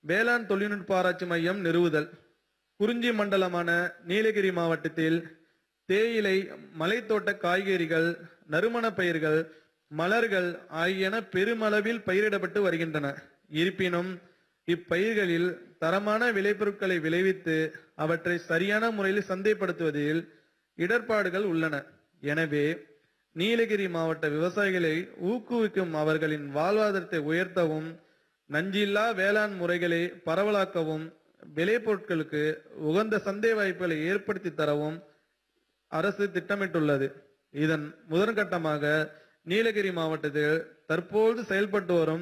வேளாண் தொழில்நுட்ப ஆராய்ச்சி மையம் நிறுவுதல் குறிஞ்சி மண்டலமான நீலகிரி மாவட்டத்தில் தேயிலை மலைத்தோட்ட காய்கறிகள் நறுமணப் பயிர்கள் மலர்கள் ஆகியன பெருமளவில் பயிரிடப்பட்டு வருகின்றன இருப்பினும் இப்பயிர்களில் தரமான விளைபொருட்களை விளைவித்து அவற்றை சரியான முறையில் சந்தைப்படுத்துவதில் இடர்பாடுகள் உள்ளன எனவே நீலகிரி மாவட்ட விவசாயிகளை ஊக்குவிக்கும் அவர்களின் வாழ்வாதாரத்தை உயர்த்தவும் நஞ்சில்லா வேளாண் முறைகளை பரவலாக்கவும் விளைபொருட்களுக்கு உகந்த சந்தை வாய்ப்புகளை ஏற்படுத்தி தரவும் அரசு திட்டமிட்டுள்ளது இதன் முதற்கட்டமாக நீலகிரி மாவட்டத்தில் தற்போது செயல்பட்டு வரும்